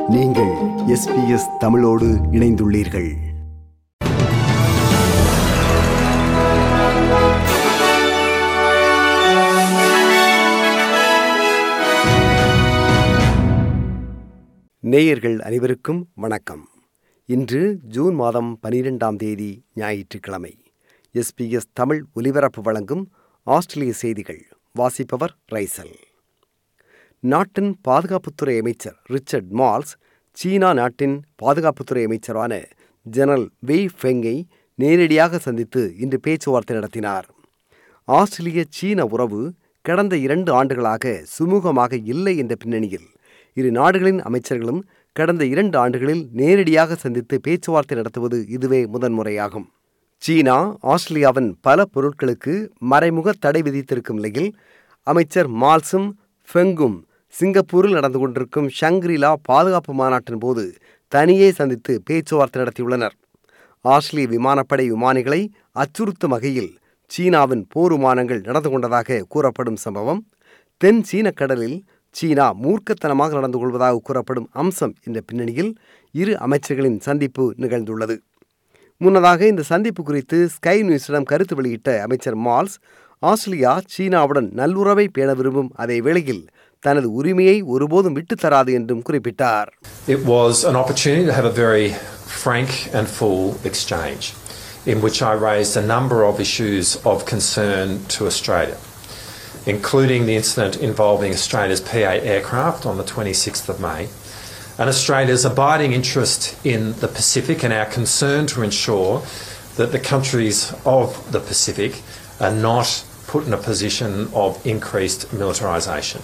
நீங்கள் எஸ்பிஎஸ் தமிழோடு இணைந்துள்ளீர்கள் நேயர்கள் அனைவருக்கும் வணக்கம் இன்று ஜூன் மாதம் பனிரெண்டாம் தேதி ஞாயிற்றுக்கிழமை எஸ்பிஎஸ் தமிழ் ஒலிபரப்பு வழங்கும் ஆஸ்திரேலிய செய்திகள் வாசிப்பவர் ரைசல் நாட்டின் பாதுகாப்புத்துறை அமைச்சர் ரிச்சர்ட் மால்ஸ் சீனா நாட்டின் பாதுகாப்புத்துறை அமைச்சரான ஜெனரல் வெய் ஃபெங்கை நேரடியாக சந்தித்து இன்று பேச்சுவார்த்தை நடத்தினார் ஆஸ்திரேலிய சீன உறவு கடந்த இரண்டு ஆண்டுகளாக சுமூகமாக இல்லை என்ற பின்னணியில் இரு நாடுகளின் அமைச்சர்களும் கடந்த இரண்டு ஆண்டுகளில் நேரடியாக சந்தித்து பேச்சுவார்த்தை நடத்துவது இதுவே முதன்முறையாகும் சீனா ஆஸ்திரேலியாவின் பல பொருட்களுக்கு மறைமுக தடை விதித்திருக்கும் நிலையில் அமைச்சர் மால்ஸும் ஃபெங்கும் சிங்கப்பூரில் நடந்து கொண்டிருக்கும் ஷங்க்ரிலா பாதுகாப்பு மாநாட்டின் போது தனியே சந்தித்து பேச்சுவார்த்தை நடத்தியுள்ளனர் ஆஸ்திரேலிய விமானப்படை விமானிகளை அச்சுறுத்தும் வகையில் சீனாவின் போர் விமானங்கள் நடந்து கொண்டதாக கூறப்படும் சம்பவம் தென் சீன கடலில் சீனா மூர்க்கத்தனமாக நடந்து கொள்வதாக கூறப்படும் அம்சம் என்ற பின்னணியில் இரு அமைச்சர்களின் சந்திப்பு நிகழ்ந்துள்ளது முன்னதாக இந்த சந்திப்பு குறித்து ஸ்கை நியூஸிடம் கருத்து வெளியிட்ட அமைச்சர் மால்ஸ் ஆஸ்திரேலியா சீனாவுடன் நல்லுறவை பேண விரும்பும் அதே வேளையில் தனது உரிமையை ஒருபோதும் விட்டுத்தராது என்றும் குறிப்பிட்டார் It was an opportunity to have a very frank and full exchange in which I raised a number of issues of concern to Australia, including the incident involving Australia's P8 aircraft on the 26th of May, and Australia's abiding interest in the Pacific and our concern to ensure that the countries of the Pacific are not put in a position of increased militarisation.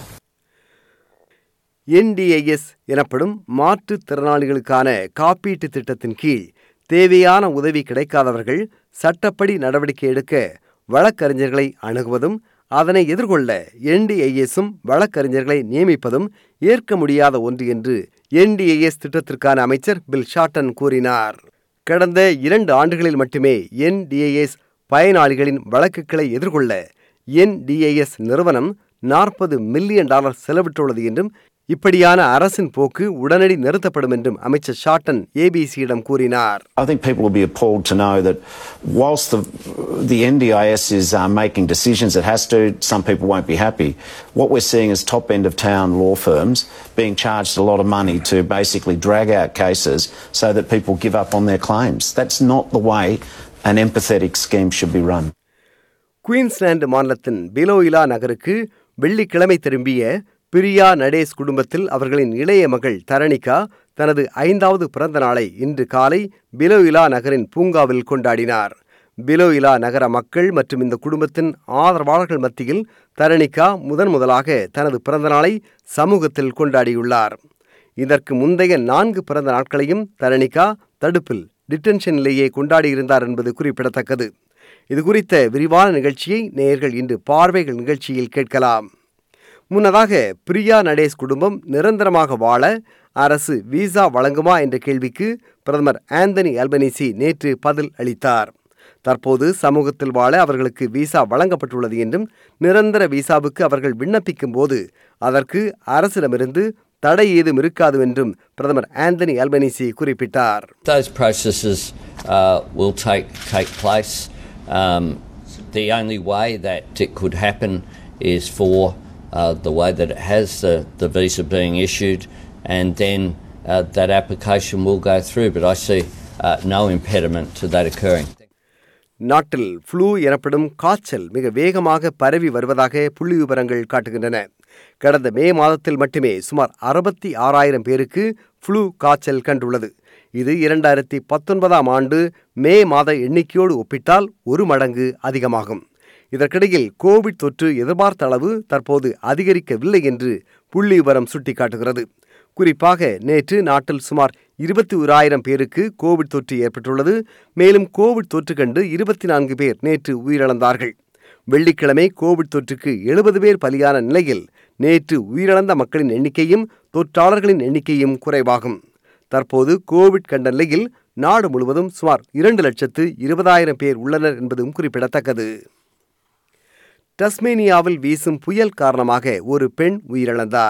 NDIS எனப்படும் மாற்றுத்திறனாளிகளுக்கான காப்பீட்டு திட்டத்தின் கீழ் தேவையான உதவி கிடைக்காதவர்கள் சட்டப்படி நடவடிக்கை எடுக்க வழக்கறிஞர்களை அணுகுவதும் அதனை எதிர்கொள்ள என்டிஐஎஸும் வழக்கறிஞர்களை நியமிப்பதும் ஏற்க முடியாத ஒன்று என்று என்டிஐஎஸ் திட்டத்திற்கான அமைச்சர் பில் ஷாட்டன் கூறினார் கடந்த இரண்டு ஆண்டுகளில் மட்டுமே என்டிஐஎஸ் பயனாளிகளின் வழக்குகளை எதிர்கொள்ள என்டிஐஎஸ் நிறுவனம் நாற்பது மில்லியன் டாலர் செலவிட்டுள்ளது என்றும் இப்படியான அரசின் போக்கு உடனடி நிறுத்தப்படும் என்றும் அமைச்சர் ஷாட்டன் ஏபிசியிடம் கூறினார் I think people will be appalled to know that whilst the, the NDIS is uh, making decisions it has to, some people won't be happy. What we're seeing is top end of town law firms being charged a lot of money to basically drag out cases so that people give up on their claims. That's not the way an empathetic scheme should be run. Queensland மாநிலத்தின் Biloela நகருக்கு வெள்ளிக்கிழமை திரும்பிய பிரியா நடேஸ் குடும்பத்தில் அவர்களின் இளைய மகள் தரணிகா தனது ஐந்தாவது பிறந்த நாளை இன்று காலை பிலோயிலா நகரின் பூங்காவில் கொண்டாடினார் பிலோயிலா நகர மக்கள் மற்றும் இந்த குடும்பத்தின் ஆதரவாளர்கள் மத்தியில் தரணிகா முதன் முதலாக தனது பிறந்த நாளை சமூகத்தில் கொண்டாடியுள்ளார் இதற்கு முந்தைய நான்கு பிறந்த நாட்களையும் தரணிகா தடுப்பில் டிடென்ஷனிலேயே கொண்டாடியிருந்தார் என்பது குறிப்பிடத்தக்கது இது குறித்த விரிவான நிகழ்ச்சியை நேயர்கள் இன்று பார்வைகள் நிகழ்ச்சியில் கேட்கலாம் முன்னதாக பிரியா நடேஸ் குடும்பம் நிரந்தரமாக வாழ அரசு விசா வழங்குமா என்ற கேள்விக்கு பிரதமர் ஆந்தனி அல்பனிசி நேற்று பதில் அளித்தார் தற்போது சமூகத்தில் வாழ அவர்களுக்கு விசா வழங்கப்பட்டுள்ளது என்றும் நிரந்தர விசாவுக்கு அவர்கள் விண்ணப்பிக்கும் போது அதற்கு அரசிடமிருந்து தடை ஏதும் இருக்காது என்றும் பிரதமர் ஆந்தனி அல்பனிசி குறிப்பிட்டார் Those processes uh, will take take place. Um, the only way that it could happen is for uh, the way that it has the, the visa being issued, and then uh, that application will go through. But I see uh, no impediment to that occurring. நாட்டில் flu எனப்படும் காய்ச்சல் மிக வேகமாக பரவி வருவதாக புள்ளி விவரங்கள் காட்டுகின்றன கடந்த மே மாதத்தில் மட்டுமே சுமார் அறுபத்தி ஆறாயிரம் பேருக்கு ஃப்ளூ காய்ச்சல் கண்டுள்ளது இது இரண்டாயிரத்தி பத்தொன்பதாம் ஆண்டு மே மாத எண்ணிக்கையோடு ஒப்பிட்டால் ஒரு மடங்கு அதிகமாகும் இதற்கிடையில் கோவிட் தொற்று எதிர்பார்த்த அளவு தற்போது அதிகரிக்கவில்லை என்று புள்ளி விவரம் சுட்டிக்காட்டுகிறது குறிப்பாக நேற்று நாட்டில் சுமார் இருபத்தி ஓராயிரம் பேருக்கு கோவிட் தொற்று ஏற்பட்டுள்ளது மேலும் கோவிட் தொற்று கண்டு இருபத்தி நான்கு பேர் நேற்று உயிரிழந்தார்கள் வெள்ளிக்கிழமை கோவிட் தொற்றுக்கு எழுபது பேர் பலியான நிலையில் நேற்று உயிரிழந்த மக்களின் எண்ணிக்கையும் தொற்றாளர்களின் எண்ணிக்கையும் குறைவாகும் தற்போது கோவிட் கண்ட நிலையில் நாடு முழுவதும் சுமார் இரண்டு லட்சத்து இருபதாயிரம் பேர் உள்ளனர் என்பதும் குறிப்பிடத்தக்கது டஸ்மேனியாவில் வீசும் புயல் காரணமாக ஒரு பெண் உயிரிழந்தார்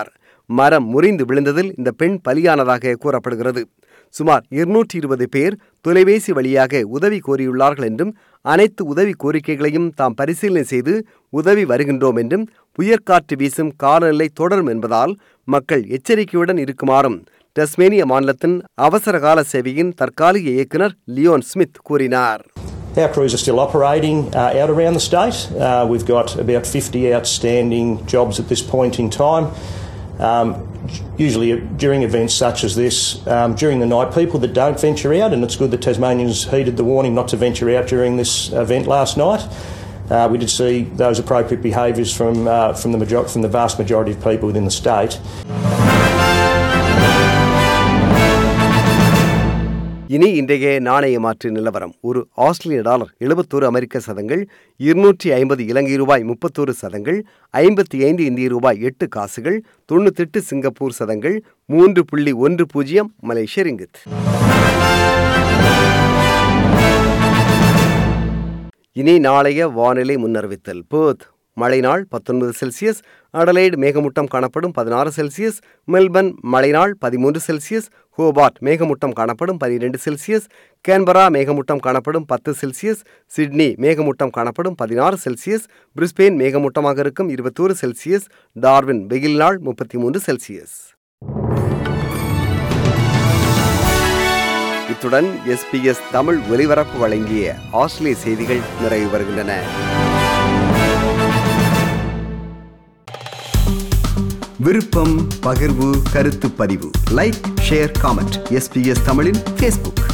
மரம் முறிந்து விழுந்ததில் இந்த பெண் பலியானதாக கூறப்படுகிறது சுமார் இருநூற்றி இருபது பேர் தொலைபேசி வழியாக உதவி கோரியுள்ளார்கள் என்றும் அனைத்து உதவி கோரிக்கைகளையும் தாம் பரிசீலனை செய்து உதவி வருகின்றோம் என்றும் புயற்காற்று வீசும் காலநிலை தொடரும் என்பதால் மக்கள் எச்சரிக்கையுடன் இருக்குமாறும் டஸ்மேனிய மாநிலத்தின் அவசரகால சேவையின் தற்காலிக இயக்குனர் லியோன் ஸ்மித் கூறினார் Our crews are still operating uh, out around the state. Uh, we've got about 50 outstanding jobs at this point in time. Um, usually during events such as this, um, during the night, people that don't venture out, and it's good that Tasmanians heeded the warning not to venture out during this event last night. Uh, we did see those appropriate behaviours from, uh, from, the major- from the vast majority of people within the state. இனி இன்றைய நாணய மாற்று நிலவரம் ஒரு ஆஸ்திரேலிய dollar எழுபத்தோரு அமெரிக்க சதங்கள் இருநூற்றி ஐம்பது இலங்கை ரூபாய் முப்பத்தோரு சதங்கள் ஐம்பத்தி ஐந்து இந்திய ரூபாய் எட்டு காசுகள் தொண்ணூத்தெட்டு சிங்கப்பூர் சதங்கள் மூன்று புள்ளி ஒன்று பூஜ்ஜியம் மலேசிய ரிங்கித் இனி நாளைய வானிலை முன்னறிவித்தல் பேர்த் மழை நாள் பத்தொன்பது செல்சியஸ் அடலைடு மேகமூட்டம் காணப்படும் பதினாறு செல்சியஸ் மெல்பர்ன் மழை நாள் பதிமூன்று செல்சியஸ் ஹோபார்ட் மேகமூட்டம் காணப்படும் பனிரெண்டு செல்சியஸ் கேன்பரா மேகமூட்டம் காணப்படும் பத்து செல்சியஸ் சிட்னி மேகமூட்டம் காணப்படும் பதினாறு செல்சியஸ் பிரிஸ்பெயின் மேகமூட்டமாக இருக்கும் இருபத்தோரு செல்சியஸ் டார்வின் வெயில் நாள் முப்பத்தி மூன்று செல்சியஸ் இத்துடன் எஸ்பிஎஸ் தமிழ் ஒலிபரப்பு வழங்கிய ஆஸ்திரேலிய செய்திகள் நிறைவு வருகின்றன விருப்பம் பகிர்வு கருத்து பதிவு லைக் ஷேர் காமெண்ட் எஸ்பிஎஸ் தமிழின் ஃபேஸ்புக்